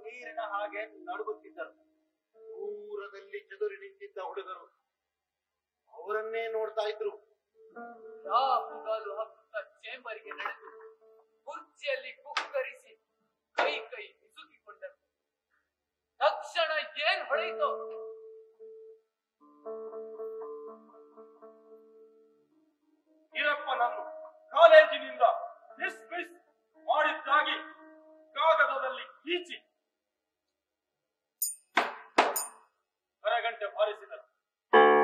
ನೀರಿನ ಹಾಗೆ ನಡುಗುತ್ತಿದ್ದರು ದೂರದಲ್ಲಿ ಚದುರಿ ನಿಂತಿದ್ದ ಹುಡುಗರು ಅವರನ್ನೇ ನೋಡ್ತಾ ಇದ್ರು ರಾಪುಗಾಲು ಹಬ್ಬ ಚೇಂಬರಿಗೆ ನಡೆದು ಕುರ್ಚಿಯಲ್ಲಿ ಕುಕ್ಕು